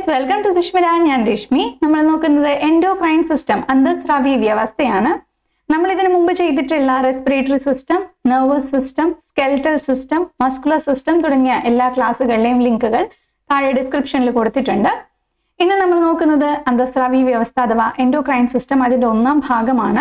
welcome to Sushmita ഞാൻ രശ്മി നമ്മൾ നോക്കുന്നത് എൻഡോക്രൈൻ സിസ്റ്റം അന്തസ്രാവി വ്യവസ്ഥയാണ് നമ്മൾ ഇതിനു മുമ്പ് ചെയ്തിട്ടുള്ള respiratory system nervous system skeletal system muscular system തുടങ്ങിയ എല്ലാ ക്ലാസ്സുകളിലെയും ലിങ്കുകൾ താഴെ ഡിസ്ക്രിപ്ഷനിൽ കൊടുത്തിട്ടുണ്ട് ഇന്ന് നമ്മൾ നോക്കുന്നത് അന്തസ്രാവി വ്യവസ്ഥ അഥവാ എൻഡോക്രൈൻ സിസ്റ്റം അതിന്റെ ഒന്നാം ഭാഗമാണ്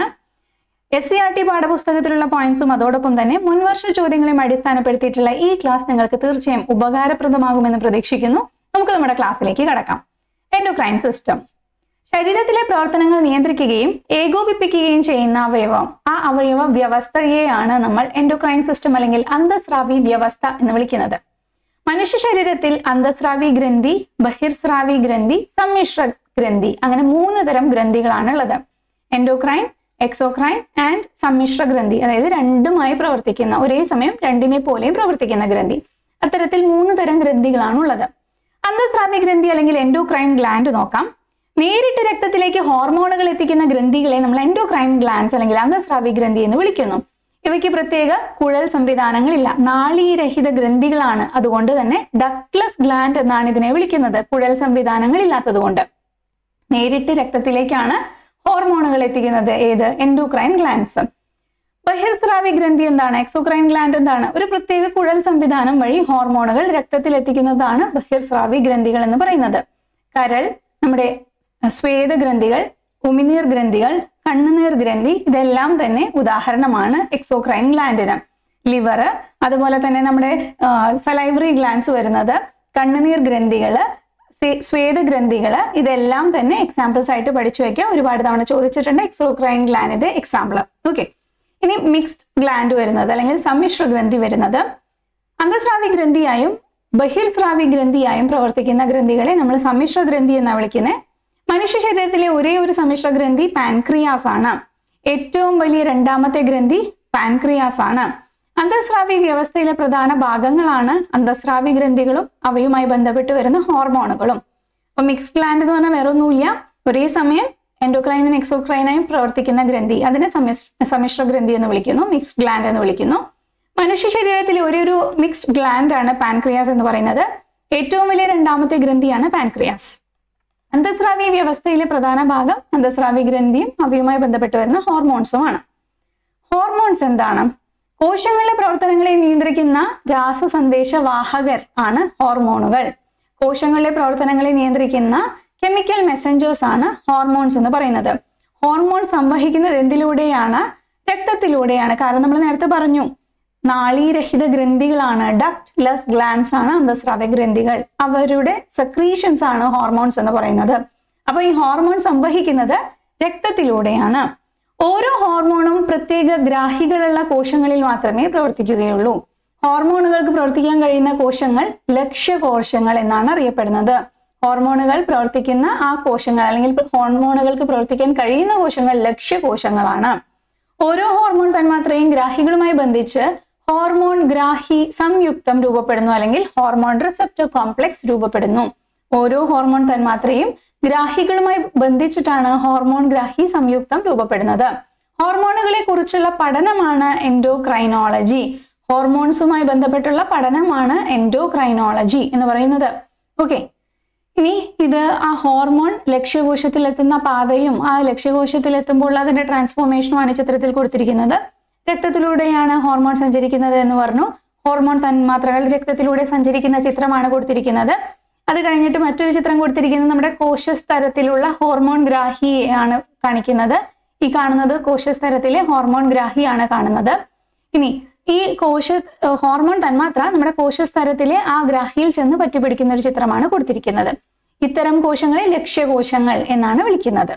എസ് സി ആർ ടി പാഠപുസ്തകത്തിലുള്ള പോയിന്റ്സും അതോടൊപ്പം തന്നെ മുൻവർഷ ചോദ്യങ്ങളെയും അടിസ്ഥാനപ്പെടുത്തിയിട്ടുള്ള ഈ ക്ലാസ് നിങ്ങൾക്ക് തീർച്ചയായും ഉപകാരപ്രദമാകുമെന്ന് പ്രതീക്ഷിക്കുന്നു നമുക്ക് നമ്മുടെ ക്ലാസ്സിലേക്ക് കടക്കാം എൻഡോക്രൈൻ സിസ്റ്റം ശരീരത്തിലെ പ്രവർത്തനങ്ങൾ നിയന്ത്രിക്കുകയും ഏകോപിപ്പിക്കുകയും ചെയ്യുന്ന അവയവം ആ അവയവ വ്യവസ്ഥയെയാണ് നമ്മൾ എൻഡോക്രൈൻ സിസ്റ്റം അല്ലെങ്കിൽ അന്തസ്രാവി വ്യവസ്ഥ എന്ന് വിളിക്കുന്നത് മനുഷ്യ ശരീരത്തിൽ അന്തസ്രാവി ഗ്രന്ഥി ബഹിർസ്രാവി ഗ്രന്ഥി സമ്മിശ്ര ഗ്രന്ഥി അങ്ങനെ മൂന്ന് തരം ഗ്രന്ഥികളാണ് ഉള്ളത് എൻഡോക്രൈൻ എക്സോക്രൈൻ ആൻഡ് സമ്മിശ്ര ഗ്രന്ഥി അതായത് രണ്ടുമായി പ്രവർത്തിക്കുന്ന ഒരേ സമയം രണ്ടിനെ പോലെയും പ്രവർത്തിക്കുന്ന ഗ്രന്ഥി അത്തരത്തിൽ മൂന്ന് തരം ഗ്രന്ഥികളാണ് ഉള്ളത് അന്തസ്രാവി ഗ്രന്ഥി അല്ലെങ്കിൽ എൻഡോക്രൈൻ ഗ്ലാൻഡ് നോക്കാം നേരിട്ട് രക്തത്തിലേക്ക് ഹോർമോണുകൾ എത്തിക്കുന്ന ഗ്രന്ഥികളെ നമ്മൾ എൻഡോക്രൈൻ ഗ്ലാൻസ് അല്ലെങ്കിൽ അന്തസ്രാവി ഗ്രന്ഥി എന്ന് വിളിക്കുന്നു ഇവയ്ക്ക് പ്രത്യേക കുഴൽ സംവിധാനങ്ങളില്ല നാളീരഹിത ഗ്രന്ഥികളാണ് അതുകൊണ്ട് തന്നെ ഡക്ട്ലസ് ഗ്ലാൻഡ് എന്നാണ് ഇതിനെ വിളിക്കുന്നത് കുഴൽ സംവിധാനങ്ങൾ ഇല്ലാത്തതുകൊണ്ട് നേരിട്ട് രക്തത്തിലേക്കാണ് ഹോർമോണുകൾ എത്തിക്കുന്നത് ഏത് എൻഡോക്രൈൻ ഗ്ലാൻസ് ബഹിർസ്രാവി ഗ്രന്ഥി എന്താണ് എക്സോക്രൈൻ ഗ്ലാൻഡ് എന്താണ് ഒരു പ്രത്യേക കുഴൽ സംവിധാനം വഴി ഹോർമോണുകൾ രക്തത്തിൽ എത്തിക്കുന്നതാണ് ബഹിർസ്രാവി ഗ്രന്ഥികൾ എന്ന് പറയുന്നത് കരൾ നമ്മുടെ സ്വേദ ഗ്രന്ഥികൾ ഉമിനീർ ഗ്രന്ഥികൾ കണ്ണുനീർ ഗ്രന്ഥി ഇതെല്ലാം തന്നെ ഉദാഹരണമാണ് എക്സോക്രൈൻ ഗ്ലാൻഡിന് ലിവർ അതുപോലെ തന്നെ നമ്മുടെ സലൈവറി ഗ്ലാൻസ് വരുന്നത് കണ്ണുനീർ ഗ്രന്ഥികള് സ്വേദ ഗ്രന്ഥികള് ഇതെല്ലാം തന്നെ എക്സാമ്പിൾസ് ആയിട്ട് പഠിച്ചു വെക്കുക ഒരുപാട് തവണ ചോദിച്ചിട്ടുണ്ട് എക്സോക്രൈൻ ഗ്ലാൻഡിന്റെ എക്സാമ്പിൾ ഓക്കെ ഇനി മിക്സ്ഡ് ഗ്ലാൻഡ് വരുന്നത് അല്ലെങ്കിൽ സമ്മിശ്ര ഗ്രന്ഥി വരുന്നത് അന്തസ്രാവി ഗ്രന്ഥിയായും ബഹിർസ്രാവി ഗ്രന്ഥിയായും പ്രവർത്തിക്കുന്ന ഗ്രന്ഥികളെ നമ്മൾ സമ്മിശ്ര ഗ്രന്ഥി എന്നാണ് വിളിക്കുന്നത് മനുഷ്യ ശരീരത്തിലെ ഒരേ ഒരു സമ്മിശ്ര ഗ്രന്ഥി പാൻക്രിയാസ് ആണ് ഏറ്റവും വലിയ രണ്ടാമത്തെ ഗ്രന്ഥി പാൻക്രിയാസ് ആണ് അന്തസ്രാവി വ്യവസ്ഥയിലെ പ്രധാന ഭാഗങ്ങളാണ് അന്തസ്രാവി ഗ്രന്ഥികളും അവയുമായി ബന്ധപ്പെട്ട് വരുന്ന ഹോർമോണുകളും അപ്പൊ മിക്സ് ഗ്ലാൻഡ് എന്ന് പറഞ്ഞാൽ വേറെ ഒന്നുമില്ല ഒരേ സമയം എൻഡോക്രൈനും എക്സോക്രൈനായും പ്രവർത്തിക്കുന്ന ഗ്രന്ഥി അതിനെ സമ്മിശ്ര സമ്മിശ്ര ഗ്രന്ഥി എന്ന് വിളിക്കുന്നു മിക്സ്ഡ് ഗ്ലാൻഡ് എന്ന് വിളിക്കുന്നു മനുഷ്യ ശരീരത്തിലെ ഒരേ ഒരു മിക്സ്ഡ് ഗ്ലാൻഡ് ആണ് പാൻക്രിയാസ് എന്ന് പറയുന്നത് ഏറ്റവും വലിയ രണ്ടാമത്തെ ഗ്രന്ഥിയാണ് പാൻക്രിയാസ് അന്തസ്രാവി വ്യവസ്ഥയിലെ പ്രധാന ഭാഗം അന്തസ്രാവി ഗ്രന്ഥിയും അവയുമായി ബന്ധപ്പെട്ട് വരുന്ന ഹോർമോൺസുമാണ് ഹോർമോൺസ് എന്താണ് കോശങ്ങളിലെ പ്രവർത്തനങ്ങളെ നിയന്ത്രിക്കുന്ന രാസസന്ദേശവാഹകർ ആണ് ഹോർമോണുകൾ കോശങ്ങളിലെ പ്രവർത്തനങ്ങളെ നിയന്ത്രിക്കുന്ന കെമിക്കൽ മെസ്സഞ്ചേഴ്സ് ആണ് ഹോർമോൺസ് എന്ന് പറയുന്നത് ഹോർമോൺ സംവഹിക്കുന്നത് എന്തിലൂടെയാണ് രക്തത്തിലൂടെയാണ് കാരണം നമ്മൾ നേരത്തെ പറഞ്ഞു നാളീരഹിത ഗ്രന്ഥികളാണ് ഡക്ട് ലെസ് ഗ്ലാൻസ് ആണ് അന്തസ്രാവ ഗ്രന്ഥികൾ അവരുടെ സെക്രീഷൻസ് ആണ് ഹോർമോൺസ് എന്ന് പറയുന്നത് അപ്പൊ ഈ ഹോർമോൺ സംവഹിക്കുന്നത് രക്തത്തിലൂടെയാണ് ഓരോ ഹോർമോണും പ്രത്യേക ഗ്രാഹികളുള്ള കോശങ്ങളിൽ മാത്രമേ പ്രവർത്തിക്കുകയുള്ളൂ ഹോർമോണുകൾക്ക് പ്രവർത്തിക്കാൻ കഴിയുന്ന കോശങ്ങൾ ലക്ഷ്യകോശങ്ങൾ എന്നാണ് അറിയപ്പെടുന്നത് ഹോർമോണുകൾ പ്രവർത്തിക്കുന്ന ആ കോശങ്ങൾ അല്ലെങ്കിൽ ഹോർമോണുകൾക്ക് പ്രവർത്തിക്കാൻ കഴിയുന്ന കോശങ്ങൾ ലക്ഷ്യകോശങ്ങളാണ് ഓരോ ഹോർമോൺ തന്മാത്രയും ഗ്രാഹികളുമായി ബന്ധിച്ച് ഹോർമോൺ ഗ്രാഹി സംയുക്തം രൂപപ്പെടുന്നു അല്ലെങ്കിൽ ഹോർമോൺ റിസപ്റ്റർ കോംപ്ലക്സ് രൂപപ്പെടുന്നു ഓരോ ഹോർമോൺ തന്മാത്രയും ഗ്രാഹികളുമായി ബന്ധിച്ചിട്ടാണ് ഹോർമോൺ ഗ്രാഹി സംയുക്തം രൂപപ്പെടുന്നത് ഹോർമോണുകളെ കുറിച്ചുള്ള പഠനമാണ് എൻഡോക്രൈനോളജി ഹോർമോൺസുമായി ബന്ധപ്പെട്ടുള്ള പഠനമാണ് എൻഡോക്രൈനോളജി എന്ന് പറയുന്നത് ഓക്കെ ഇനി ഇത് ആ ഹോർമോൺ ലക്ഷ്യകോശത്തിൽ എത്തുന്ന പാതയും ആ ലക്ഷ്യകോശത്തിൽ എത്തുമ്പോൾ അതിന്റെ ട്രാൻസ്ഫോർമേഷനുമാണ് ഈ ചിത്രത്തിൽ കൊടുത്തിരിക്കുന്നത് രക്തത്തിലൂടെയാണ് ഹോർമോൺ സഞ്ചരിക്കുന്നത് എന്ന് പറഞ്ഞു ഹോർമോൺ തന്മാത്രകൾ രക്തത്തിലൂടെ സഞ്ചരിക്കുന്ന ചിത്രമാണ് കൊടുത്തിരിക്കുന്നത് അത് കഴിഞ്ഞിട്ട് മറ്റൊരു ചിത്രം കൊടുത്തിരിക്കുന്നത് നമ്മുടെ കോശസ്തരത്തിലുള്ള ഹോർമോൺ ഗ്രാഹിയാണ് കാണിക്കുന്നത് ഈ കാണുന്നത് കോശസ്തരത്തിലെ ഹോർമോൺ ഗ്രാഹിയാണ് കാണുന്നത് ഇനി ഈ കോശ ഹോർമോൺ തന്മാത്ര നമ്മുടെ കോശസ്തരത്തിലെ ആ ഗ്രാഹിയിൽ ചെന്ന് പറ്റിപ്പിടിക്കുന്ന ഒരു ചിത്രമാണ് കൊടുത്തിരിക്കുന്നത് ഇത്തരം കോശങ്ങളെ ലക്ഷ്യകോശങ്ങൾ എന്നാണ് വിളിക്കുന്നത്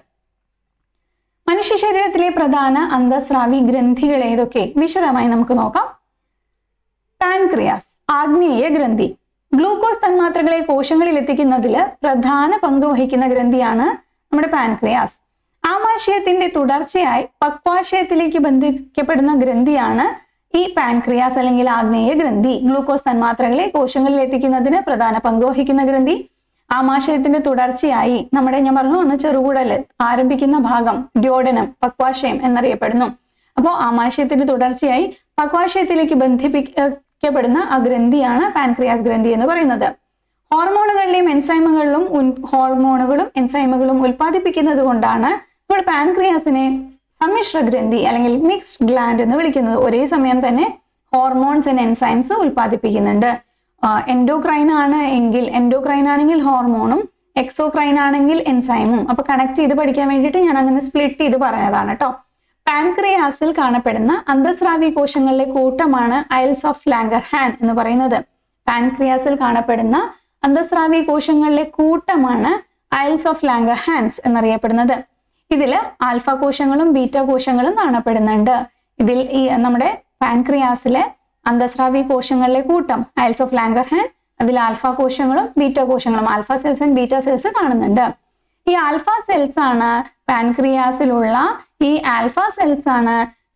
മനുഷ്യ ശരീരത്തിലെ പ്രധാന അന്തസ്രാവി ഗ്രന്ഥികൾ ഏതൊക്കെ വിശദമായി നമുക്ക് നോക്കാം പാൻക്രിയാസ് ആഗ്നേയ ഗ്രന്ഥി ഗ്ലൂക്കോസ് തന്മാത്രകളെ കോശങ്ങളിൽ എത്തിക്കുന്നതിൽ പ്രധാന പങ്ക് വഹിക്കുന്ന ഗ്രന്ഥിയാണ് നമ്മുടെ പാൻക്രിയാസ് ആമാശയത്തിന്റെ തുടർച്ചയായി പക്വാശയത്തിലേക്ക് ബന്ധിക്കപ്പെടുന്ന ഗ്രന്ഥിയാണ് ഈ പാൻക്രിയാസ് അല്ലെങ്കിൽ ആഗ്നേയ ഗ്രന്ഥി ഗ്ലൂക്കോസ് തന്മാത്രകളെ കോശങ്ങളിൽ എത്തിക്കുന്നതിന് പ്രധാന പങ്ക് വഹിക്കുന്ന ഗ്രന്ഥി ആമാശയത്തിന്റെ തുടർച്ചയായി നമ്മുടെ ഞാൻ പറഞ്ഞു ഒന്ന് ചെറുകുടല് ആരംഭിക്കുന്ന ഭാഗം ഡ്യോഡനം പക്വാശയം എന്നറിയപ്പെടുന്നു അപ്പോൾ ആമാശയത്തിന്റെ തുടർച്ചയായി പക്വാശയത്തിലേക്ക് ബന്ധിപ്പിക്കപ്പെടുന്ന ആ ഗ്രന്ഥിയാണ് പാൻക്രിയാസ് ഗ്രന്ഥി എന്ന് പറയുന്നത് ഹോർമോണുകളിലെയും എൻസൈമുകളിലും ഹോർമോണുകളും എൻസൈമുകളും ഉൽപ്പാദിപ്പിക്കുന്നത് കൊണ്ടാണ് നമ്മൾ പാൻക്രിയാസിനെ സമ്മിശ്ര ഗ്രന്ഥി അല്ലെങ്കിൽ മിക്സ്ഡ് ഗ്ലാൻഡ് എന്ന് വിളിക്കുന്നത് ഒരേ സമയം തന്നെ ഹോർമോൺസ് ആൻഡ് എൻസൈംസ് ഉൽപ്പാദിപ്പിക്കുന്നുണ്ട് എൻഡോക്രൈൻ ആണ് എങ്കിൽ എൻഡോക്രൈൻ ആണെങ്കിൽ ഹോർമോണും എക്സോക്രൈൻ ആണെങ്കിൽ എൻസൈമും അപ്പൊ കണക്ട് ചെയ്ത് പഠിക്കാൻ വേണ്ടിയിട്ട് ഞാൻ അങ്ങനെ സ്പ്ലിറ്റ് ചെയ്ത് പറഞ്ഞതാണ് കേട്ടോ പാൻക്രിയാസിൽ കാണപ്പെടുന്ന അന്തസ്രാവി കോശങ്ങളിലെ കൂട്ടമാണ് ഐൽസ് ഓഫ് ലാംഗർഹാൻ എന്ന് പറയുന്നത് പാൻക്രിയാസിൽ കാണപ്പെടുന്ന അന്തസ്രാവി കോശങ്ങളിലെ കൂട്ടമാണ് ഐൽസ് ഓഫ് ലാംഗർഹാൻസ് എന്നറിയപ്പെടുന്നത് ഇതിൽ ആൽഫ കോശങ്ങളും ബീറ്റ കോശങ്ങളും കാണപ്പെടുന്നുണ്ട് ഇതിൽ ഈ നമ്മുടെ പാൻക്രിയാസിലെ അന്തസ്രാവി കോശങ്ങളിലെ കൂട്ടം ഐൽസ് ഓഫ് ലാംഗർഹാൻ അതിൽ ആൽഫ കോശങ്ങളും ബീറ്റ കോശങ്ങളും alpha cells and beta cells കാണുന്നുണ്ട് ഈ ആൽഫ സെൽസ് ആണ് പാൻക്രിയാസിലുള്ള ഈ ആൽഫ സെൽസ് ആണ്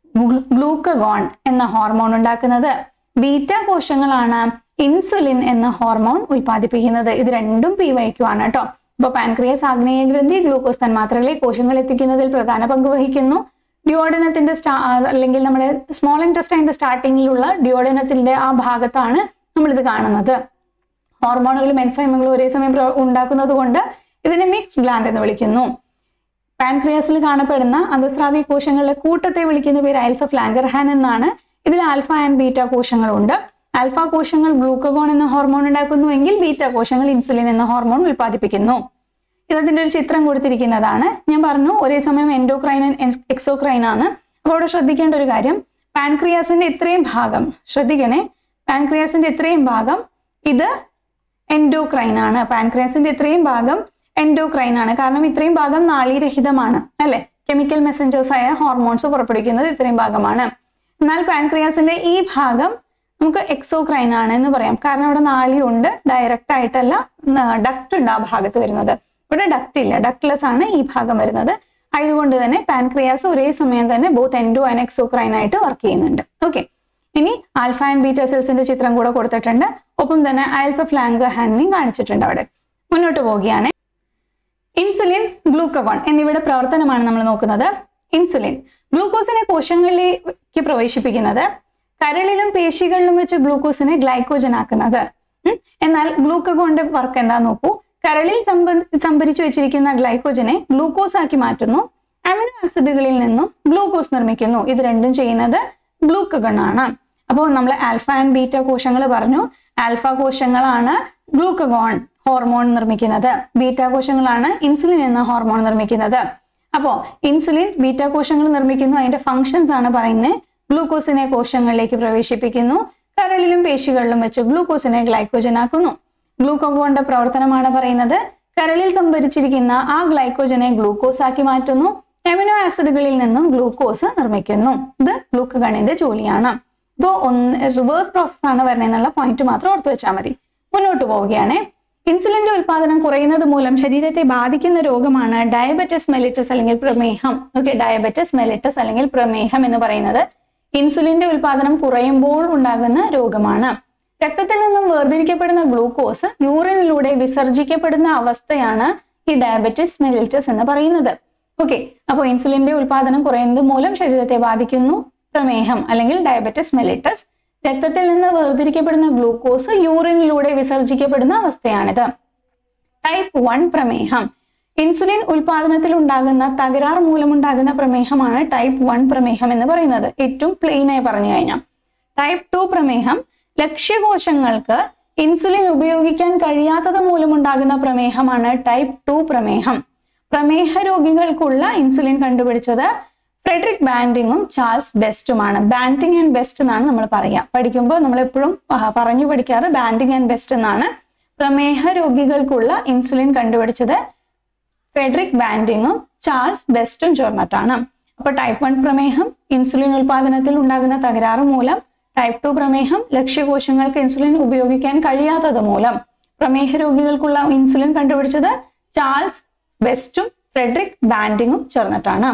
ഗ്ലൂക്കഗോൺ എന്ന ഹോർമോൺ ഉണ്ടാക്കുന്നത് ബീറ്റ കോശങ്ങളാണ് ഇൻസുലിൻ എന്ന ഹോർമോൺ ഉൽപ്പാദിപ്പിക്കുന്നത് ഇത് രണ്ടും പി വൈക്കുവാണ് കേട്ടോ അപ്പൊ പാൻക്രിയാസ് ആഗ്നേയ ഗ്രന്ഥി ഗ്ലൂക്കോസ് തന്മാത്രകളെ കോശങ്ങൾ എത്തിക്കുന്നതിൽ പ്രധാന പങ്ക് വഹിക്കുന്നു ഡിയോഡനത്തിന്റെ സ്റ്റാ അല്ലെങ്കിൽ നമ്മുടെ സ്മോൾ ഇൻറ്റസ്റ്റൈൻ്റെ സ്റ്റാർട്ടിങ്ങിലുള്ള ഡിയോഡനത്തിന്റെ ആ ഭാഗത്താണ് നമ്മളിത് കാണുന്നത് ഹോർമോണുകളും എൻസൈമുകളും ഒരേ സമയം ഉണ്ടാക്കുന്നത് കൊണ്ട് ഇതിനെ മിക്സ്ഡ് ഗ്ലാൻഡ് എന്ന് വിളിക്കുന്നു പാൻക്രിയാസിൽ കാണപ്പെടുന്ന അന്തസ്രാവി കോശങ്ങളുടെ കൂട്ടത്തെ വിളിക്കുന്ന പേര് ഐൽസ് ഓഫ് ലാംഗർഹാൻ എന്നാണ് ഇതിൽ ആൽഫ ആൻഡ് ബീറ്റ കോശങ്ങളുണ്ട് ആൽഫ കോശങ്ങൾ ഗ്ലൂക്കഗോൺ എന്ന ഹോർമോൺ ഉണ്ടാക്കുന്നുവെങ്കിൽ ബീറ്റ കോശങ്ങൾ ഇൻസുലിൻ എന്ന ഹോർമോൺ ഉൽപ്പാദിപ്പിക്കുന്നു ഇതിന്റെ ഒരു ചിത്രം കൊടുത്തിരിക്കുന്നതാണ് ഞാൻ പറഞ്ഞു ഒരേ സമയം എൻഡോക്രൈൻ എക്സോക്രൈൻ ആണ് അപ്പോൾ അവിടെ ശ്രദ്ധിക്കേണ്ട ഒരു കാര്യം പാൻക്രിയാസിന്റെ ഇത്രയും ഭാഗം ശ്രദ്ധിക്കണേ പാൻക്രിയാസിന്റെ ഇത്രയും ഭാഗം ഇത് എൻഡോക്രൈൻ ആണ് പാൻക്രിയാസിന്റെ ഇത്രയും ഭാഗം എൻഡോക്രൈൻ ആണ് കാരണം ഇത്രയും ഭാഗം നാളീരഹിതമാണ് അല്ലെ കെമിക്കൽ മെസ്സഞ്ചേഴ്സ് ആയ ഹോർമോൺസ് പുറപ്പെടുവിക്കുന്നത് ഇത്രയും ഭാഗമാണ് എന്നാൽ പാൻക്രിയാസിന്റെ ഈ ഭാഗം നമുക്ക് എക്സോക്രൈൻ ആണ് എന്ന് പറയാം കാരണം അവിടെ നാളിയുണ്ട് ഡയറക്റ്റ് ആയിട്ടല്ല ഡക്റ്റ് ഉണ്ട് ആ ഭാഗത്ത് വരുന്നത് ഇവിടെ ഡക്റ്റ് ഇല്ല ഡക്ട്ലെസ് ആണ് ഈ ഭാഗം വരുന്നത് ആയതുകൊണ്ട് തന്നെ പാൻക്രിയാസ് ഒരേ സമയം തന്നെ ബോത്ത് എൻഡോ ആൻഡ് എക്സോക്രൈൻ ആയിട്ട് വർക്ക് ചെയ്യുന്നുണ്ട് ഓക്കെ ഇനി ആൽഫ ആൻഡ് ബീറ്റ സെൽസിന്റെ ചിത്രം കൂടെ കൊടുത്തിട്ടുണ്ട് ഒപ്പം തന്നെ അയൽസ് ഓഫ് ലാംഗർ ഹാൻഡിങ് കാണിച്ചിട്ടുണ്ട് അവിടെ മുന്നോട്ട് പോവുകയാണ് ഇൻസുലിൻ ഗ്ലൂക്കഗോൺ എന്നിവയുടെ പ്രവർത്തനമാണ് നമ്മൾ നോക്കുന്നത് ഇൻസുലിൻ ഗ്ലൂക്കോസിനെ കോശങ്ങളിലേക്ക് പ്രവേശിപ്പിക്കുന്നത് കരളിലും പേശികളിലും വെച്ച് ഗ്ലൂക്കോസിനെ ഗ്ലൈക്കോജൻ ആക്കുന്നത് എന്നാൽ ഗ്ലൂക്കഗോണിന്റെ വർക്ക് എന്താ നോക്കൂ കരളിൽ സംഭരിച്ചു വെച്ചിരിക്കുന്ന ഗ്ലൈക്കോജനെ ഗ്ലൂക്കോസ് ആക്കി മാറ്റുന്നു അമിനോ ആസിഡുകളിൽ നിന്നും ഗ്ലൂക്കോസ് നിർമ്മിക്കുന്നു ഇത് രണ്ടും ചെയ്യുന്നത് ഗ്ലൂക്കഗൺ ആണ് അപ്പോൾ നമ്മൾ ആൽഫ ആൻഡ് ബീറ്റ കോശങ്ങൾ പറഞ്ഞു ആൽഫ കോശങ്ങളാണ് ഗ്ലൂക്കഗോൺ ഹോർമോൺ നിർമ്മിക്കുന്നത് ബീറ്റ കോശങ്ങളാണ് ഇൻസുലിൻ എന്ന ഹോർമോൺ നിർമ്മിക്കുന്നത് അപ്പോൾ ഇൻസുലിൻ ബീറ്റ കോശങ്ങൾ നിർമ്മിക്കുന്നു അതിന്റെ ഫങ്ഷൻസ് ആണ് പറയുന്നത് ഗ്ലൂക്കോസിനെ കോശങ്ങളിലേക്ക് പ്രവേശിപ്പിക്കുന്നു കരളിലും പേശികളിലും വെച്ച് ഗ്ലൂക്കോസിനെ ഗ്ലൈക്കോജൻ ആക്കുന്നു ഗ്ലൂക്കോഗോണിന്റെ പ്രവർത്തനമാണ് പറയുന്നത് കരളിൽ സംഭരിച്ചിരിക്കുന്ന ആ ഗ്ലൈക്കോജനെ ഗ്ലൂക്കോസ് ആക്കി മാറ്റുന്നു എമിനോ ആസിഡുകളിൽ നിന്നും ഗ്ലൂക്കോസ് നിർമ്മിക്കുന്നു ഇത് ഗ്ലൂക്കഗണിന്റെ ജോലിയാണ് ഇപ്പോൾ ഒന്ന് റിവേഴ്സ് പ്രോസസ് ആണ് വരുന്നതെന്നുള്ള പോയിന്റ് മാത്രം ഓർത്ത് വെച്ചാൽ മതി മുന്നോട്ട് പോവുകയാണ് ഇൻസുലിന്റെ ഉൽപാദനം കുറയുന്നത് മൂലം ശരീരത്തെ ബാധിക്കുന്ന രോഗമാണ് ഡയബറ്റിസ് മെലിറ്റസ് അല്ലെങ്കിൽ പ്രമേഹം ഓക്കെ ഡയബറ്റിസ് മെലിറ്റസ് അല്ലെങ്കിൽ പ്രമേഹം എന്ന് പറയുന്നത് ഇൻസുലിന്റെ ഉൽപാദനം കുറയുമ്പോൾ ഉണ്ടാകുന്ന രോഗമാണ് രക്തത്തിൽ നിന്നും വേർതിരിക്കപ്പെടുന്ന ഗ്ലൂക്കോസ് യൂറിനിലൂടെ വിസർജിക്കപ്പെടുന്ന അവസ്ഥയാണ് ഈ ഡയബറ്റിസ് മെലിറ്റസ് എന്ന് പറയുന്നത് ഓക്കെ അപ്പോൾ ഇൻസുലിന്റെ ഉൽപാദനം കുറയുന്നത് മൂലം ശരീരത്തെ ബാധിക്കുന്നു പ്രമേഹം അല്ലെങ്കിൽ ഡയബറ്റിസ് മെലിറ്റസ് രക്തത്തിൽ നിന്ന് വേർതിരിക്കപ്പെടുന്ന ഗ്ലൂക്കോസ് യൂറിനിലൂടെ വിസർജിക്കപ്പെടുന്ന അവസ്ഥയാണിത് ടൈപ്പ് വൺ പ്രമേഹം ഇൻസുലിൻ ഉൽപാദനത്തിൽ ഉണ്ടാകുന്ന തകരാർ മൂലമുണ്ടാകുന്ന പ്രമേഹമാണ് ടൈപ്പ് വൺ പ്രമേഹം എന്ന് പറയുന്നത് ഏറ്റവും പ്ലെയിൻ ആയി പറഞ്ഞു കഴിഞ്ഞാൽ ടൈപ്പ് ടു പ്രമേഹം ലക്ഷ്യകോശങ്ങൾക്ക് ഇൻസുലിൻ ഉപയോഗിക്കാൻ കഴിയാത്തത് മൂലമുണ്ടാകുന്ന പ്രമേഹമാണ് ടൈപ്പ് ടു പ്രമേഹം പ്രമേഹ രോഗികൾക്കുള്ള ഇൻസുലിൻ കണ്ടുപിടിച്ചത് ഫ്രെഡറിക് ബാൻഡിങ്ങും ചാൾസ് ബെസ്റ്റുമാണ് ബാൻഡിങ് ആൻഡ് ബെസ്റ്റ് എന്നാണ് നമ്മൾ പറയുക പഠിക്കുമ്പോൾ നമ്മൾ എപ്പോഴും പറഞ്ഞു പഠിക്കാറ് ബാൻഡിങ് ആൻഡ് ബെസ്റ്റ് എന്നാണ് പ്രമേഹ രോഗികൾക്കുള്ള ഇൻസുലിൻ കണ്ടുപിടിച്ചത് ഫ്രെഡറിക് ബാൻഡിങ്ങും ചാൾസ് ബെസ്റ്റും ചേർന്നിട്ടാണ് അപ്പൊ ടൈപ്പ് വൺ പ്രമേഹം ഇൻസുലിൻ ഉൽപാദനത്തിൽ ഉണ്ടാകുന്ന തകരാറ് മൂലം ടൈപ്പ് ടു പ്രമേഹം ലക്ഷ്യകോശങ്ങൾക്ക് ഇൻസുലിൻ ഉപയോഗിക്കാൻ കഴിയാത്തത് മൂലം പ്രമേഹ രോഗികൾക്കുള്ള ഇൻസുലിൻ കണ്ടുപിടിച്ചത് ചാൾസ് ബെസ്റ്റും ഫ്രെഡറിക് ബാൻഡിങ്ങും ചേർന്നിട്ടാണ്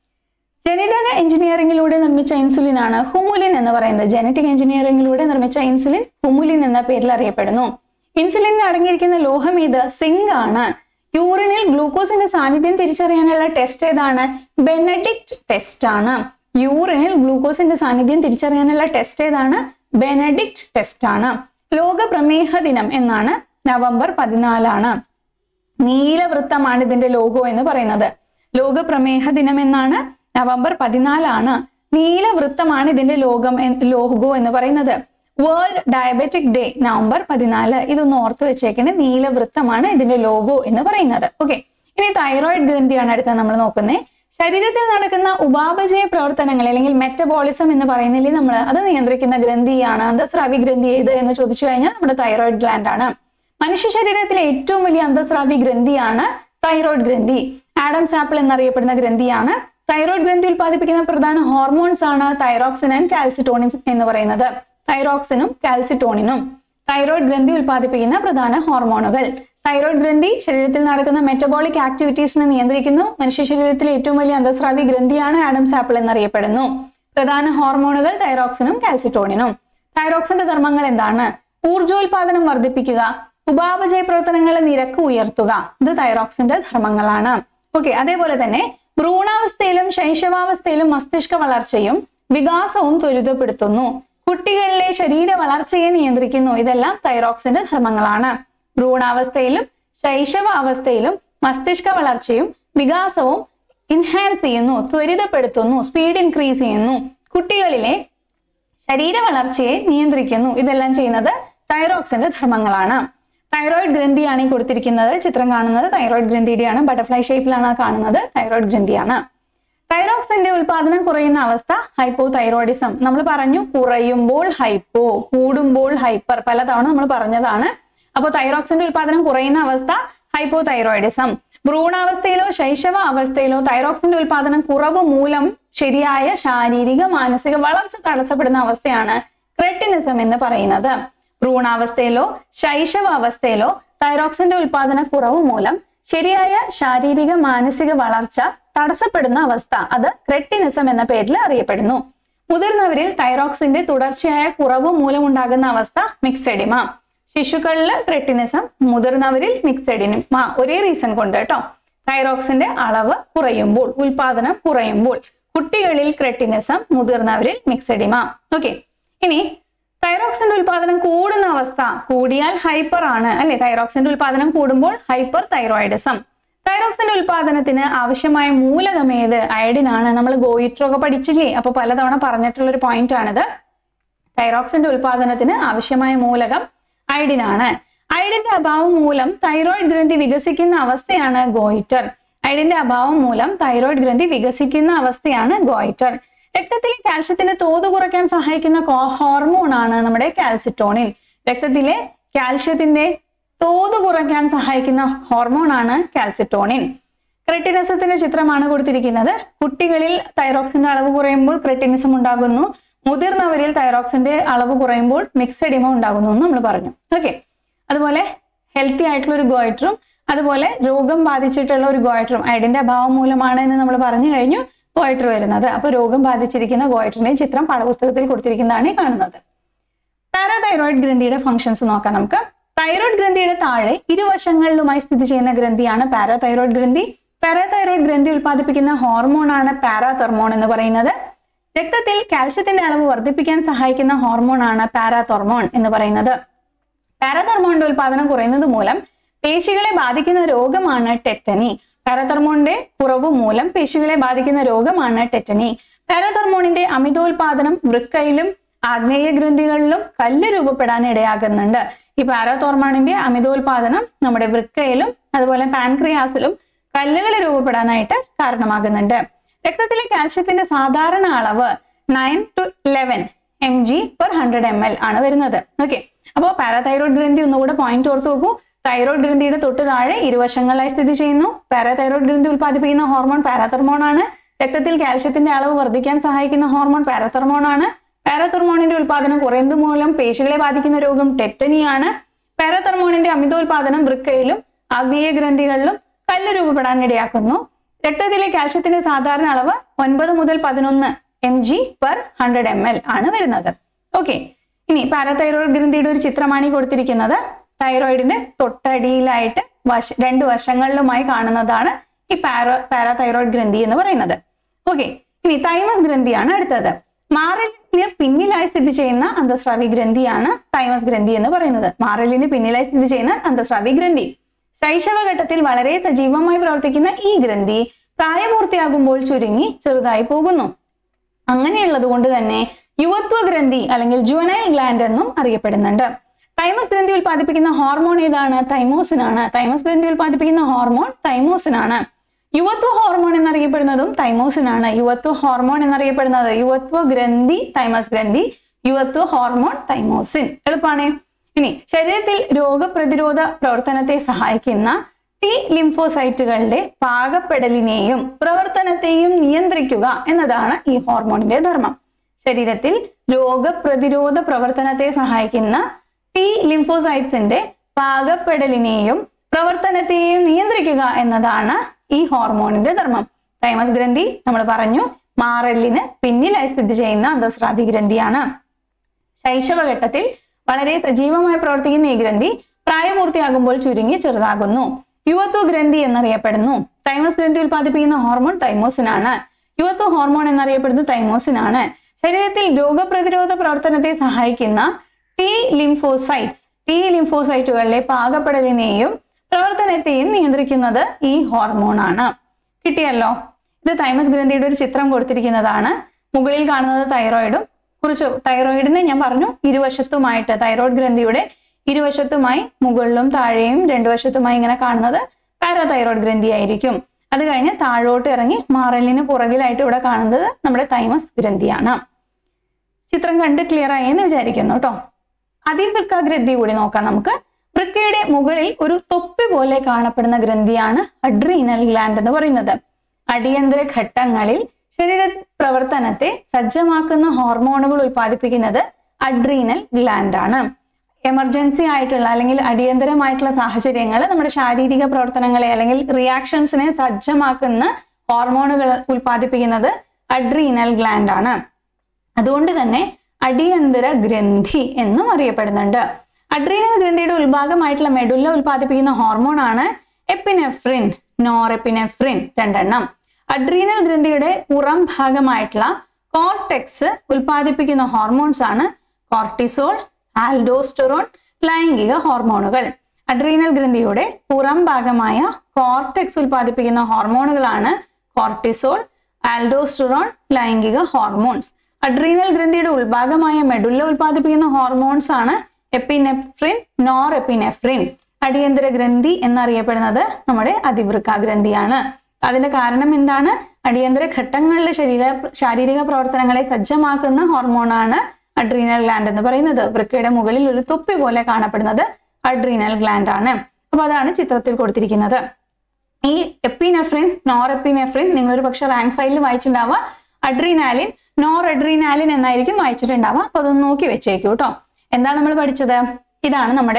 ജനിതക എഞ്ചിനീയറിംഗിലൂടെ നിർമ്മിച്ച ഇൻസുലിൻ ആണ് ഹുമുലിൻ എന്ന് പറയുന്നത് ജനറ്റിക് എഞ്ചിനീയറിംഗിലൂടെ നിർമ്മിച്ച ഇൻസുലിൻ ഹുമുലിൻ എന്ന പേരിൽ അറിയപ്പെടുന്നു ഇൻസുലിനിൽ അടങ്ങിയിരിക്കുന്ന ലോഹം ഇത് സിങ്ക് ആണ് യൂറിനിൽ ഗ്ലൂക്കോസിന്റെ സാന്നിധ്യം തിരിച്ചറിയാനുള്ള ടെസ്റ്റ് ഏതാണ് ബെനഡിക്ട് ടെസ്റ്റ് ആണ് യൂറിനിൽ ഗ്ലൂക്കോസിന്റെ സാന്നിധ്യം തിരിച്ചറിയാനുള്ള ടെസ്റ്റ് ഏതാണ് ബെനഡിക്ട് ടെസ്റ്റ് ആണ് ലോക പ്രമേഹ ദിനം എന്നാണ് നവംബർ പതിനാലാണ് നീലവൃത്തമാണ് ഇതിന്റെ ലോഗോ എന്ന് പറയുന്നത് ലോക പ്രമേഹ ദിനം എന്നാണ് നവംബർ പതിനാലാണ് നീലവൃത്തമാണ് ഇതിന്റെ ലോകം ലോഗോ എന്ന് പറയുന്നത് വേൾഡ് ഡയബറ്റിക് ഡേ നവംബർ പതിനാല് ഇതൊന്ന് ഓർത്ത് വെച്ചേക്കണേ നീലവൃത്തമാണ് ഇതിന്റെ ലോഗോ എന്ന് പറയുന്നത് ഓക്കെ ഇനി തൈറോയിഡ് ഗ്രന്ഥിയാണ് അടുത്ത നമ്മൾ നോക്കുന്നത് ശരീരത്തിൽ നടക്കുന്ന ഉപാപചയ പ്രവർത്തനങ്ങൾ അല്ലെങ്കിൽ മെറ്റബോളിസം എന്ന് പറയുന്നില്ലേ നമ്മൾ അത് നിയന്ത്രിക്കുന്ന ഗ്രന്ഥിയാണ് അന്തസ്രാവി ഗ്രന്ഥി ഏത് എന്ന് ചോദിച്ചു കഴിഞ്ഞാൽ നമ്മുടെ തൈറോയിഡ് ഗ്ലാൻഡ് ആണ് മനുഷ്യ ശരീരത്തിലെ ഏറ്റവും വലിയ അന്തസ്രാവി ഗ്രന്ഥിയാണ് തൈറോയിഡ് ഗ്രന്ഥി ആഡംസ് ആപ്പിൾ എന്നറിയപ്പെടുന്ന ഗ്രന്ഥിയാണ് തൈറോയിഡ് ഗ്രന്ഥി ഉൽപ്പാദിപ്പിക്കുന്ന പ്രധാന ഹോർമോൺസ് ആണ് തൈറോക്സിൻ ആൻഡ് കാൽസിറ്റോണിൻ എന്ന് പറയുന്നത് തൈറോക്സിനും കാൽസിറ്റോണിനും തൈറോയിഡ് ഗ്രന്ഥി ഉൽപ്പാദിപ്പിക്കുന്ന പ്രധാന ഹോർമോണുകൾ തൈറോയിഡ് ഗ്രന്ഥി ശരീരത്തിൽ നടക്കുന്ന മെറ്റബോളിക് ആക്ടിവിറ്റീസിനെ നിയന്ത്രിക്കുന്നു മനുഷ്യ ശരീരത്തിലെ ഏറ്റവും വലിയ അന്തസ്രാവി ഗ്രന്ഥിയാണ് ആഡംസ് ആപ്പിൾ എന്നറിയപ്പെടുന്നു പ്രധാന ഹോർമോണുകൾ തൈറോക്സിനും കാൽസിറ്റോണിനും തൈറോക്സിന്റെ ധർമ്മങ്ങൾ എന്താണ് ഊർജോൽപാദനം വർദ്ധിപ്പിക്കുക ഉപാപചയ പ്രവർത്തനങ്ങളുടെ നിരക്ക് ഉയർത്തുക ഇത് തൈറോക്സിന്റെ ധർമ്മങ്ങളാണ് ഓക്കെ അതേപോലെ തന്നെ ഭ്രൂണാവസ്ഥയിലും ശൈശവാവസ്ഥയിലും മസ്തിഷ്ക വളർച്ചയും വികാസവും ത്വരിതപ്പെടുത്തുന്നു കുട്ടികളിലെ ശരീര വളർച്ചയെ നിയന്ത്രിക്കുന്നു ഇതെല്ലാം തൈറോക്സിന്റെ ധർമ്മങ്ങളാണ് ഭ്രൂണാവസ്ഥയിലും ശൈശവ അവസ്ഥയിലും മസ്തിഷ്ക വളർച്ചയും വികാസവും ഇൻഹാൻസ് ചെയ്യുന്നു ത്വരിതപ്പെടുത്തുന്നു സ്പീഡ് ഇൻക്രീസ് ചെയ്യുന്നു കുട്ടികളിലെ ശരീര വളർച്ചയെ നിയന്ത്രിക്കുന്നു ഇതെല്ലാം ചെയ്യുന്നത് തൈറോക്സിന്റെ ധർമ്മങ്ങളാണ് തൈറോയിഡ് ഗ്രന്ഥിയാണ് ഈ കൊടുത്തിരിക്കുന്നത് ചിത്രം കാണുന്നത് തൈറോയിഡ് ഗ്രന്ഥിയുടെയാണ് ബട്ടർഫ്ലൈ ഷേപ്പിലാണ് കാണുന്നത് തൈറോയിഡ് ഗ്രന്ഥിയാണ് തൈറോക്സിന്റെ ഉൽപാദനം കുറയുന്ന അവസ്ഥ ഹൈപ്പോ തൈറോയിഡിസം നമ്മൾ പറഞ്ഞു കുറയുമ്പോൾ ഹൈപ്പോ കൂടുമ്പോൾ ഹൈപ്പർ പലതവണ നമ്മൾ പറഞ്ഞതാണ് അപ്പോൾ തൈറോക്സിന്റെ ഉൽപാദനം കുറയുന്ന അവസ്ഥ ഹൈപ്പോ തൈറോയിഡിസം ഭ്രൂണാവസ്ഥയിലോ ശൈശവ അവസ്ഥയിലോ തൈറോക്സിന്റെ ഉൽപാദനം കുറവ് മൂലം ശരിയായ ശാരീരിക മാനസിക വളർച്ച തടസ്സപ്പെടുന്ന അവസ്ഥയാണ് ക്രെട്ടിനിസം എന്ന് പറയുന്നത് ഭ്രൂണാവസ്ഥയിലോ ശൈശവ അവസ്ഥയിലോ തൈറോക്സിന്റെ ഉൽപാദന കുറവ് മൂലം ശരിയായ ശാരീരിക മാനസിക വളർച്ച തടസ്സപ്പെടുന്ന അവസ്ഥ അത് ക്രെട്ടിനിസം എന്ന പേരിൽ അറിയപ്പെടുന്നു മുതിർന്നവരിൽ തൈറോക്സിന്റെ തുടർച്ചയായ കുറവ് മൂലമുണ്ടാകുന്ന അവസ്ഥ മിക്സെഡിമ ശിശുക്കളിൽ ക്രെട്ടിനിസം മുതിർന്നവരിൽ മിക്സെഡിനിമ ഒരേ റീസൺ കൊണ്ട് കേട്ടോ തൈറോക്സിന്റെ അളവ് കുറയുമ്പോൾ ഉൽപാദനം കുറയുമ്പോൾ കുട്ടികളിൽ ക്രെട്ടിനിസം മുതിർന്നവരിൽ മിക്സെഡിമ ഓക്കെ ഇനി തൈറോക്സിന്റെ ഉൽപാദനം കൂടുന്ന അവസ്ഥ കൂടിയാൽ ഹൈപ്പർ ആണ് അല്ലെ തൈറോക്സിന്റെ ഉൽപാദനം കൂടുമ്പോൾ ഹൈപ്പർ തൈറോയിഡിസം തൈറോക്സിന്റെ ഉൽപാദനത്തിന് ആവശ്യമായ മൂലകം ഏത് അയഡിൻ ആണ് നമ്മൾ ഗോയിട്രൊക്കെ പഠിച്ചില്ലേ അപ്പൊ പലതവണ പറഞ്ഞിട്ടുള്ള ഒരു പോയിന്റ് ആണിത് തൈറോക്സിന്റെ ഉൽപാദനത്തിന് ആവശ്യമായ മൂലകം അയഡിൻ ആണ് അയഡിന്റെ അഭാവം മൂലം തൈറോയിഡ് ഗ്രന്ഥി വികസിക്കുന്ന അവസ്ഥയാണ് ഗോയിറ്റർ അയഡിന്റെ അഭാവം മൂലം തൈറോയിഡ് ഗ്രന്ഥി വികസിക്കുന്ന അവസ്ഥയാണ് ഗോയിറ്റർ രക്തത്തിലെ കാൽഷ്യത്തിന്റെ തോത് കുറയ്ക്കാൻ സഹായിക്കുന്ന ഹോർമോൺ ആണ് നമ്മുടെ കാൽസിറ്റോണിൻ രക്തത്തിലെ കാൽഷ്യത്തിന്റെ തോത് കുറയ്ക്കാൻ സഹായിക്കുന്ന ഹോർമോൺ ആണ് കാൽസിറ്റോണിൻ ക്രെട്ടിനിസത്തിന്റെ ചിത്രമാണ് കൊടുത്തിരിക്കുന്നത് കുട്ടികളിൽ തൈറോക്സിന്റെ അളവ് കുറയുമ്പോൾ ക്രെട്ടിനിസം ഉണ്ടാകുന്നു മുതിർന്നവരിൽ തൈറോക്സിന്റെ അളവ് കുറയുമ്പോൾ മിക്സഡിമ ഉണ്ടാകുന്നു എന്ന് നമ്മൾ പറഞ്ഞു ഓക്കെ അതുപോലെ ഹെൽത്തി ആയിട്ടുള്ള ഒരു ഗോയിറ്ററും അതുപോലെ രോഗം ബാധിച്ചിട്ടുള്ള ഒരു ഗോയിറ്ററും അയഡിന്റെ അഭാവം മൂലമാണ് എന്ന് നമ്മൾ പറഞ്ഞു കഴിഞ്ഞു ഗോയിറ്റർ വരുന്നത് അപ്പൊ രോഗം ബാധിച്ചിരിക്കുന്ന ഗോയിറ്ററിന്റെയും ചിത്രം പാഠപുസ്തകത്തിൽ കൊടുത്തിരിക്കുന്നതാണ് ഈ കാണുന്നത് പാരാതൈറോയിഡ് ഗ്രന്ഥിയുടെ ഫംഗ്ഷൻസ് നോക്കാം നമുക്ക് തൈറോയിഡ് ഗ്രന്ഥിയുടെ താഴെ ഇരുവശങ്ങളിലുമായി സ്ഥിതി ചെയ്യുന്ന ഗ്രന്ഥിയാണ് പാരാതൈറോയിഡ് ഗ്രന്ഥി പാരാതൈറോയിഡ് ഗ്രന്ഥി ഉൽപ്പാദിപ്പിക്കുന്ന ഹോർമോൺ ആണ് പാരാതെർമോൺ എന്ന് പറയുന്നത് രക്തത്തിൽ കാൽഷ്യത്തിന്റെ അളവ് വർദ്ധിപ്പിക്കാൻ സഹായിക്കുന്ന ഹോർമോൺ ആണ് പാരാതെർമോൺ എന്ന് പറയുന്നത് പാരാതെർമോണിന്റെ ഉൽപാദനം കുറയുന്നത് മൂലം പേശികളെ ബാധിക്കുന്ന രോഗമാണ് ടെറ്റനി പാരാതെർമോണിന്റെ കുറവ് മൂലം പേശികളെ ബാധിക്കുന്ന രോഗമാണ് ടെറ്റനി പാരാതെർമോണിന്റെ അമിതോൽപാദനം വൃക്കയിലും ആഗ്നേയ ഗ്രന്ഥികളിലും കല്ല് രൂപപ്പെടാൻ ഇടയാകുന്നുണ്ട് ഈ പാരാതോർമോണിന്റെ അമിതോൽപാദനം നമ്മുടെ വൃക്കയിലും അതുപോലെ പാൻക്രിയാസിലും കല്ലുകൾ രൂപപ്പെടാനായിട്ട് കാരണമാകുന്നുണ്ട് രക്തത്തിലെ കാൽഷ്യത്തിന്റെ സാധാരണ അളവ് nine to eleven M G per hundred M L ആണ് വരുന്നത് ഓക്കെ അപ്പോൾ പാരാതൈറോയ്ഡ് ഗ്രന്ഥി ഒന്നുകൂടെ പോയിന്റ് ഓർത്ത് നോക്കൂ തൈറോയ്ഡ് ഗ്രന്ഥിയുടെ തൊട്ട് താഴെ ഇരുവശങ്ങളിലായി സ്ഥിതി ചെയ്യുന്നു പാരാതൈറോയ്ഡ് ഗ്രന്ഥി ഉൽപ്പാദിപ്പിക്കുന്ന ഹോർമോൺ പാരാതെർമോൺ ആണ് രക്തത്തിൽ കാൽഷ്യത്തിന്റെ അളവ് വർദ്ധിക്കാൻ സഹായിക്കുന്ന ഹോർമോൺ പാരാതെർമോൺ ആണ് പാരാതെർമോണിന്റെ ഉൽപാദനം കുറയുന്നത് മൂലം പേശികളെ ബാധിക്കുന്ന രോഗം ടെറ്റനിയാണ് പാരാതെർമോണിന്റെ അമിതോൽപാദനം വൃക്കയിലും ആഗ്നേയ ഗ്രന്ഥികളിലും കല്ല് രൂപപ്പെടാൻ ഇടയാക്കുന്നു രക്തത്തിലെ കാൽഷ്യത്തിന്റെ സാധാരണ അളവ് ഒൻപത് മുതൽ പതിനൊന്ന് M G per hundred M L ആണ് വരുന്നത് ഓക്കെ ഇനി പാരാതൈറോയിഡ് ഗ്രന്ഥിയുടെ ഒരു ചിത്രമാണ് ഈ കൊടുത്തിരിക്കുന്നത് തൈറോയിഡിന്റെ തൊട്ടടിയിലായിട്ട് വശ രണ്ട് വശങ്ങളിലുമായി കാണുന്നതാണ് ഈ പാര പാരാതൈറോയിഡ് ഗ്രന്ഥി എന്ന് പറയുന്നത് ഓക്കെ ഇനി തൈമസ് ഗ്രന്ഥിയാണ് അടുത്തത് മാറലിന് പിന്നിലായി സ്ഥിതി ചെയ്യുന്ന അന്തസ്രാവി ഗ്രന്ഥിയാണ് തൈമസ് ഗ്രന്ഥി എന്ന് പറയുന്നത് മാറലിന് പിന്നിലായി സ്ഥിതി ചെയ്യുന്ന അന്തസ്രാവി ഗ്രന്ഥി ശൈശവഘട്ടത്തിൽ വളരെ സജീവമായി പ്രവർത്തിക്കുന്ന ഈ ഗ്രന്ഥി പ്രായപൂർത്തിയാകുമ്പോൾ ചുരുങ്ങി ചെറുതായി പോകുന്നു അങ്ങനെയുള്ളത് കൊണ്ട് തന്നെ യുവത്വ ഗ്രന്ഥി അല്ലെങ്കിൽ ജുവനൈൽ ഗ്ലാൻഡ് എന്നും അറിയപ്പെടുന്നുണ്ട് തൈമസ് ഗ്രന്ഥി ഉൽപ്പാദിപ്പിക്കുന്ന ഹോർമോൺ ഏതാണ് തൈമോസിനാണ് തൈമസ് ഗ്രന്ഥി ഉൽപ്പാദിപ്പിക്കുന്ന ഹോർമോൺ തൈമോസിനാണ് യുവത്വ ഹോർമോൺ എന്നറിയപ്പെടുന്നതും തൈമോസിനാണ് യുവത്വ ഹോർമോൺ എന്നറിയപ്പെടുന്നത് യുവത്വ ഗ്രന്ഥി തൈമസ് ഗ്രന്ഥി യുവത്വ ഹോർമോൺ തൈമോസിൻ എളുപ്പമാണ് ഇനി ശരീരത്തിൽ രോഗപ്രതിരോധ പ്രവർത്തനത്തെ സഹായിക്കുന്ന ടി ലിംഫോസൈറ്റുകളുടെ പാകപ്പെടലിനെയും പ്രവർത്തനത്തെയും നിയന്ത്രിക്കുക എന്നതാണ് ഈ ഹോർമോണിന്റെ ധർമ്മം ശരീരത്തിൽ രോഗപ്രതിരോധ പ്രവർത്തനത്തെ സഹായിക്കുന്ന ടി ലിംഫോസൈറ്റ്സിന്റെ പാകപ്പെടലിനെയും പ്രവർത്തനത്തെയും നിയന്ത്രിക്കുക എന്നതാണ് ഈ ഹോർമോണിന്റെ ധർമ്മം തൈമസ് ഗ്രന്ഥി നമ്മൾ പറഞ്ഞു മാറലിന് പിന്നിലായി സ്ഥിതി ചെയ്യുന്ന അന്തസ്രാതി ഗ്രന്ഥിയാണ് ശൈശവഘട്ടത്തിൽ വളരെ സജീവമായി പ്രവർത്തിക്കുന്ന ഈ ഗ്രന്ഥി പ്രായപൂർത്തിയാകുമ്പോൾ ചുരുങ്ങി ചെറുതാകുന്നു യുവത്വ ഗ്രന്ഥി എന്നറിയപ്പെടുന്നു തൈമസ് ഗ്രന്ഥി ഉൽപ്പാദിപ്പിക്കുന്ന ഹോർമോൺ തൈമോസിനാണ് യുവത്വ ഹോർമോൺ എന്നറിയപ്പെടുന്നത് തൈമോസിനാണ് ശരീരത്തിൽ രോഗപ്രതിരോധ പ്രവർത്തനത്തെ സഹായിക്കുന്ന ടി ലിംഫോസൈറ്റ്സ് ടി ലിംഫോസൈറ്റുകളിലെ പാകപ്പെടലിനെയും പ്രവർത്തനത്തെയും നിയന്ത്രിക്കുന്നത് ഈ ഹോർമോൺ ആണ് കിട്ടിയല്ലോ ഇത് തൈമസ് ഗ്രന്ഥിയുടെ ഒരു ചിത്രം കൊടുത്തിരിക്കുന്നതാണ് മുകളിൽ കാണുന്നത് തൈറോയിഡും കുറിച്ച് തൈറോയിഡിനെ ഞാൻ പറഞ്ഞു ഇരുവശത്തുമായിട്ട് തൈറോയ്ഡ് ഗ്രന്ഥിയുടെ ഇരുവശത്തുമായി മുകളിലും താഴെയും രണ്ടു വശത്തുമായി ഇങ്ങനെ കാണുന്നത് പാരാതൈറോയ്ഡ് ഗ്രന്ഥി ആയിരിക്കും അത് കഴിഞ്ഞ് താഴോട്ട് ഇറങ്ങി മാറലിന് പുറകിലായിട്ട് ഇവിടെ കാണുന്നത് നമ്മുടെ തൈമസ് ഗ്രന്ഥിയാണ് ചിത്രം കണ്ട് ക്ലിയർ ആയി എന്ന് വിചാരിക്കുന്നു കേട്ടോ അതിവൃക്ക ഗ്രന്ഥി കൂടി നോക്കാം നമുക്ക് വൃക്കയുടെ മുകളിൽ ഒരു തൊപ്പി പോലെ കാണപ്പെടുന്ന ഗ്രന്ഥിയാണ് അഡ്രീനൽ ഗ്ലാൻഡ് എന്ന് പറയുന്നത് അടിയന്തര ഘട്ടങ്ങളിൽ ശരീര പ്രവർത്തനത്തെ സജ്ജമാക്കുന്ന ഹോർമോണുകൾ ഉൽപ്പാദിപ്പിക്കുന്നത് അഡ്രീനൽ ഗ്ലാൻഡ് ആണ് എമർജൻസി ആയിട്ടുള്ള അല്ലെങ്കിൽ അടിയന്തരമായിട്ടുള്ള സാഹചര്യങ്ങൾ നമ്മുടെ ശാരീരിക പ്രവർത്തനങ്ങളെ അല്ലെങ്കിൽ റിയാക്ഷൻസിനെ സജ്ജമാക്കുന്ന ഹോർമോണുകൾ ഉൽപ്പാദിപ്പിക്കുന്നത് അഡ്രീനൽ ഗ്ലാൻഡ് ആണ് അതുകൊണ്ട് തന്നെ അടിയന്തര ഗ്രന്ഥി എന്നും അറിയപ്പെടുന്നുണ്ട് അഡ്രീനൽ ഗ്രന്ഥിയുടെ ഉത്ഭാഗമായിട്ടുള്ള മെഡുല്ല ഉൽപ്പാദിപ്പിക്കുന്ന ഹോർമോൺ ആണ് എപ്പിനെഫ്രിൻ നോറെപ്പിനെഫ്രിൻ രണ്ടെണ്ണം അഡ്രീനൽ ഗ്രന്ഥിയുടെ പുറം ഭാഗമായിട്ടുള്ള കോർട്ടെക്സ് ഉൽപ്പാദിപ്പിക്കുന്ന ഹോർമോൺസ് ആണ് കോർട്ടിസോൾ ആൽഡോസ്റ്ററോൺ ലൈംഗിക ഹോർമോണുകൾ അഡ്രീനൽ ഗ്രന്ഥിയുടെ പുറം ഭാഗമായ കോർട്ടെക്സ് ഉൽപ്പാദിപ്പിക്കുന്ന ഹോർമോണുകളാണ് കോർട്ടിസോൾ ആൽഡോസ്റ്ററോൺ ലൈംഗിക ഹോർമോൺസ് അഡ്രീനൽ ഗ്രന്ഥിയുടെ ഉൾഭാഗമായ മെഡുല്ല ഉൽപ്പാദിപ്പിക്കുന്ന ഹോർമോൺസ് ആണ് എപ്പിനെഫ്രിൻ നോർ എപ്പിനെഫ്രിൻ അടിയന്തര ഗ്രന്ഥി എന്നറിയപ്പെടുന്നത് നമ്മുടെ അതിവൃക്ക ഗ്രന്ഥിയാണ് അതിന്റെ കാരണം എന്താണ് അടിയന്തര ഘട്ടങ്ങളിലെ ശരീര ശാരീരിക പ്രവർത്തനങ്ങളെ സജ്ജമാക്കുന്ന ഹോർമോണാണ് അഡ്രീനൽ ഗ്ലാൻഡ് എന്ന് പറയുന്നത് വൃക്കയുടെ മുകളിൽ ഒരു തൊപ്പി പോലെ കാണപ്പെടുന്നത് അഡ്രീനൽ ഗ്ലാൻഡ് ആണ് അപ്പൊ അതാണ് ചിത്രത്തിൽ കൊടുത്തിരിക്കുന്നത് ഈ എപ്പിനെഫ്രിൻ നോർ എപ്പിനെഫ്രിൻ നിങ്ങളൊരു പക്ഷെ റാങ്ക് ഫയലിൽ വായിച്ചിട്ടുണ്ടാവുക അഡ്രീനാലിൻ നോർ അഡ്രീനാലിൻ എന്നായിരിക്കും വായിച്ചിട്ടുണ്ടാവുക അപ്പൊ അതൊന്ന് നോക്കി വെച്ചേക്കൂ കേട്ടോ എന്താണ് നമ്മൾ പഠിച്ചത് ഇതാണ് നമ്മുടെ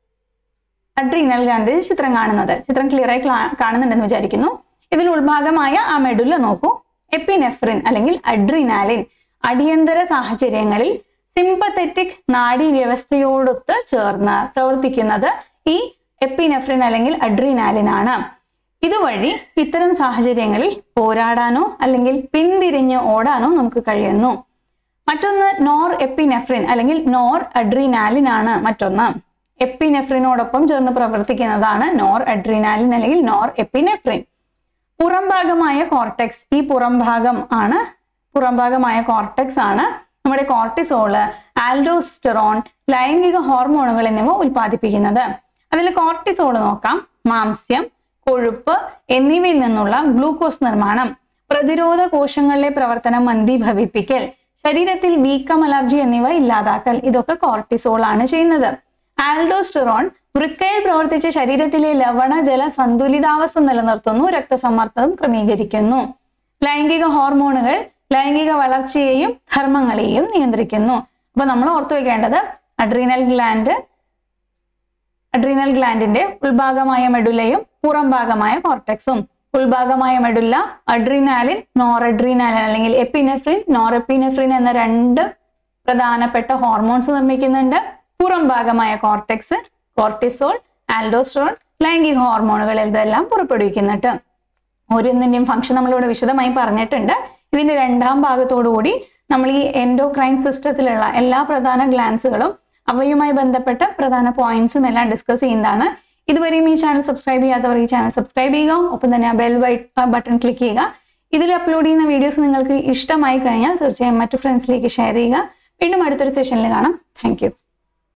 അഡ്രീനൽ ഗ്ലാൻഡിൽ ചിത്രം കാണുന്നത് ചിത്രം ക്ലിയർ ആയി ക്ലാ- കാണുന്നുണ്ടെന്ന് വിചാരിക്കുന്നു ഇതിൽ ഉൾഭാഗമായ ആ മെഡുല നോക്കൂ എപ്പിനെഫ്രിൻ അല്ലെങ്കിൽ അഡ്രീനാലിൻ അടിയന്തര സാഹചര്യങ്ങളിൽ സിമ്പത്തറ്റിക് നാഡീവ്യവസ്ഥയോടൊത്ത് ചേർന്ന് പ്രവർത്തിക്കുന്നത് ഈ എപ്പിനെഫ്രിൻ അല്ലെങ്കിൽ അഡ്രീനാലിൻ ആണ് ഇതുവഴി ഇത്തരം സാഹചര്യങ്ങളിൽ പോരാടാനോ അല്ലെങ്കിൽ പിന്തിരിഞ്ഞ് ഓടാനോ നമുക്ക് കഴിയുന്നു മറ്റൊന്ന് നോർ എപ്പിനെഫ്രിൻ അല്ലെങ്കിൽ നോർ അഡ്രീനാലിൻ ആണ് മറ്റൊന്ന് എപ്പിനെഫ്രിനോടൊപ്പം ചേർന്ന് പ്രവർത്തിക്കുന്നതാണ് നോർ അഡ്രീനാലിൻ അല്ലെങ്കിൽ നോർ എപ്പിനെഫ്രിൻ പുറംഭാഗമായ കോർട്ടെക്സ് ഈ പുറംഭാഗം ആണ് പുറംഭാഗമായ കോർട്ടെക്സ് ആണ് നമ്മുടെ കോർട്ടിസോള് ആൽഡോസ്റ്ററോൺ ലൈംഗിക ഹോർമോണുകൾ എന്നിവ ഉൽപ്പാദിപ്പിക്കുന്നത് അതിൽ കോർട്ടിസോള് നോക്കാം മാംസ്യം കൊഴുപ്പ് എന്നിവയിൽ നിന്നുള്ള ഗ്ലൂക്കോസ് നിർമ്മാണം പ്രതിരോധ കോശങ്ങളിലെ പ്രവർത്തനം മന്ദീഭവിപ്പിക്കൽ ശരീരത്തിൽ വീക്കം അലർജി എന്നിവ ഇല്ലാതാക്കൽ ഇതൊക്കെ കോർട്ടിസോൾ ആണ് ചെയ്യുന്നത് ആൽഡോസ്റ്ററോൺ വൃക്കയിൽ പ്രവർത്തിച്ച് ശരീരത്തിലെ ലവണ ജല സന്തുലിതാവസ്ഥ നിലനിർത്തുന്നു രക്തസമ്മർദ്ദം ക്രമീകരിക്കുന്നു ലൈംഗിക ഹോർമോണുകൾ ലൈംഗിക വളർച്ചയെയും ധർമ്മങ്ങളെയും നിയന്ത്രിക്കുന്നു അപ്പൊ നമ്മൾ ഓർത്തു വെക്കേണ്ടത് അഡ്രീനൽ ഗ്ലാൻഡ് അഡ്രീനൽ ഗ്ലാൻഡിന്റെ ഉൾഭാഗമായ മെഡുലയും പുറം ഭാഗമായ കോർട്ടെക്സും ഉൾഭാഗമായ മെഡുല്ല അഡ്രീനാലിൻ നോറഡ്രീനാലിൻ അല്ലെങ്കിൽ എപ്പിനെഫ്രിൻ നോറെപ്പിനെഫ്രിൻ എന്ന രണ്ട് പ്രധാനപ്പെട്ട ഹോർമോൺസ് നിർമ്മിക്കുന്നുണ്ട് പുറം ഭാഗമായ കോർട്ടെക്സ് കോർട്ടിസോൾ ആൽഡോസ്ട്രോൺ ലൈംഗിക ഹോർമോണുകൾ ഇതെല്ലാം പുറപ്പെടുവിക്കുന്നുണ്ട് ഓരോന്നിന്റെയും ഫംഗ്ഷൻ നമ്മളിവിടെ വിശദമായി പറഞ്ഞിട്ടുണ്ട് ഇതിന്റെ രണ്ടാം ഭാഗത്തോടു കൂടി നമ്മൾ ഈ എൻഡോക്രൈൻ സിസ്റ്റത്തിലുള്ള എല്ലാ പ്രധാന ഗ്ലാൻസുകളും അവയുമായി ബന്ധപ്പെട്ട പ്രധാന പോയിന്റ്സും എല്ലാം ഡിസ്കസ് ചെയ്യുന്നതാണ് ഇതുവരെയും ഈ ചാനൽ സബ്സ്ക്രൈബ് ചെയ്യാത്തവർ ഈ ചാനൽ സബ്സ്ക്രൈബ് ചെയ്യുക ഒപ്പം തന്നെ ആ ബെൽ ബട്ടൺ ക്ലിക്ക് ചെയ്യുക ഇതിൽ അപ്ലോഡ് ചെയ്യുന്ന വീഡിയോസ് നിങ്ങൾക്ക് ഇഷ്ടമായി കഴിഞ്ഞാൽ തീർച്ചയായും മറ്റു ഫ്രണ്ട്സിലേക്ക് ഷെയർ ചെയ്യുക വീണ്ടും അടുത്തൊരു സെഷനിൽ കാണാം താങ്ക്